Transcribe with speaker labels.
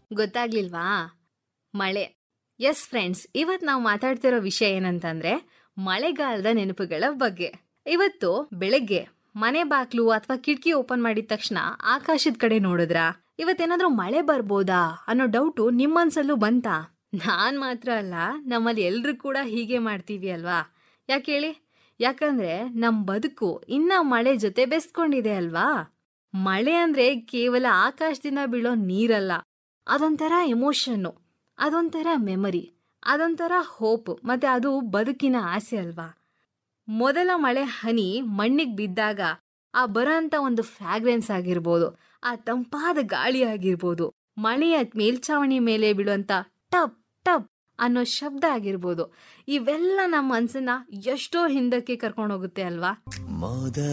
Speaker 1: ಗೊತ್ತಾಗ್ಲಿಲ್ವಾ ಮಳೆ S friends ಇವತ್ ನಾವು ಮಾತಾಡ್ತಿರೋ ವಿಷಯ ಏನಂತಂದ್ರೆ ಮಳೆಗಾಲದ ನೆನಪುಗಳ ಬಗ್ಗೆ ಇವತ್ತು ಬೆಳಗ್ಗೆ ಮನೆ ಬಾಗ್ಲು ಅಥವಾ ಕಿಟಕಿ ಓಪನ್ ಮಾಡಿದ ತಕ್ಷಣ ಆಕಾಶದ ಕಡೆ ನೋಡಿದ್ರಾ ಇವತ್ತೇನಾದ್ರೂ ಮಳೆ ಬರ್ಬೋದಾ ಅನ್ನೋ ಡೌಟು ನಿಮ್ಮ ಮನ್ಸಲ್ಲೂ ಬಂತಾ ನಾನ್ ಮಾತ್ರ ಅಲ್ಲ ನಮ್ಮಲ್ಲಿ ಎಲ್ರು ಕೂಡ ಹೀಗೆ ಮಾಡ್ತೀವಿ ಅಲ್ವಾ ಯಾಕೆ ಹೇಳಿ ಯಾಕಂದ್ರೆ ನಮ್ ಬದುಕು ಇನ್ನ ಮಳೆ ಜೊತೆ ಬೆಸ್ಕೊಂಡಿದೆ ಅಲ್ವಾ ಮಳೆ ಅಂದ್ರೆ ಕೇವಲ ಆಕಾಶದಿಂದ ಬೀಳೋ ನೀರಲ್ಲ ಅದೊಂಥರ ಎಮೋಷನ್ನು ಅದೊಂಥರ ಮೆಮರಿ ಅದೊಂಥರ ಹೋಪ್ ಮತ್ತೆ ಅದು ಬದುಕಿನ ಆಸೆ ಅಲ್ವಾ ಮೊದಲ ಮಳೆ ಹನಿ ಮಣ್ಣಿಗೆ ಬಿದ್ದಾಗ ಆ ಬರೋಂಥ ಒಂದು ಫ್ರಾಗ್ರೆನ್ಸ್ ಆಗಿರ್ಬೋದು ಆ ತಂಪಾದ ಗಾಳಿ ಆಗಿರ್ಬೋದು ಮಳೆಯ ಮೇಲ್ಛಾವಣಿ ಮೇಲೆ ಬೀಳುವಂತ ಟಪ್ ಟಪ್ ಅನ್ನೋ ಶಬ್ದ ಆಗಿರ್ಬೋದು ಇವೆಲ್ಲ ನಮ್ಮ ಮನ್ಸನ್ನ ಎಷ್ಟೋ ಹಿಂದಕ್ಕೆ ಕರ್ಕೊಂಡು ಹೋಗುತ್ತೆ ಅಲ್ವಾ
Speaker 2: ಮೋದ